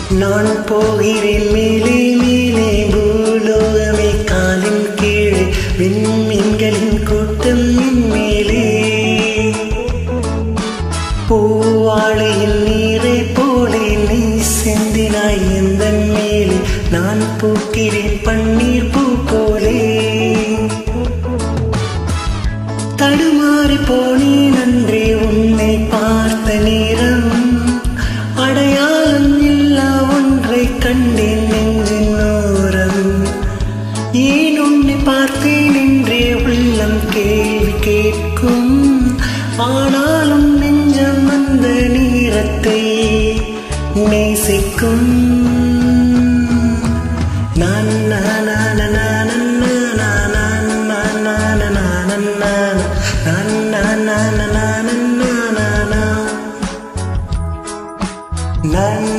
நான் போகிறேன் மேலே மேலே பூலோகமே காலின் கீழே விண்மீன்களின் கூட்டம் மேலே பூவாழையில் நீரை போலே நீ செந்தினாய் எந்த மேலே நான் பூக்கிறேன் பன்னீர் பூ போலே தடுமாறி போனேன் அன்றே உன்னை பார்த்த நேரம் அடையாளம் இல்லா ஒன்றை கண்டேன் நெஞ்சின் ஓரம் ஏன் உன்னை பார்த்தேன் என்றே உள்ளம் கேள்வி கேட்கும் ஆனாலும் நெஞ்சம் அந்த நேரத்தை நேசிக்கும் நான் நான் நான் நான் நான் நான் நான் நான் நான் நான் நான் நான் நான் நான்